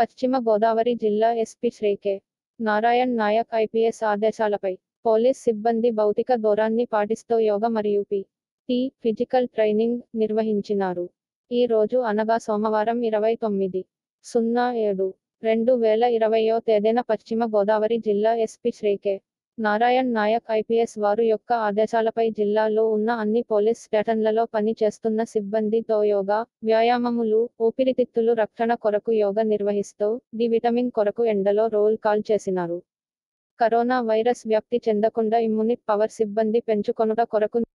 పశ్చిమ గోదావరి జిల్లా SP Shri K Narayan Nayak IPS ఆదేశాలపై పోలీస్ సిబ్బంది భౌతిక దూరాన్ని పాటిస్తూ యోగ మరియు పి టి ఫిజికల్ ట్రైనింగ్ నిర్వహించినారు ఈ రోజు అనగా సోమవారం ఇరవై తొమ్మిది సున్నా ఏడు రెండు వేల ఇరవయో తేదీన పశ్చిమ గోదావరి జిల్లా SP Shri K Narayan Nayak IPS వారు యొక్క ఆదేశాలపై జిల్లాలో ఉన్న అన్ని పోలీస్ స్టేషన్లలో పని చేస్తున్న సిబ్బందితో యోగా వ్యాయామములు ఊపిరితిత్తులు రక్షణ కొరకు యోగా నిర్వహిస్తూ డి విటమిన్ కొరకు ఎండలో రోల్ కాల్ చేసినారు కరోనా వైరస్ వ్యాప్తి చెందకుండా ఇమ్యూనిట్ పవర్ సిబ్బంది పెంచుకొనుట కొరకు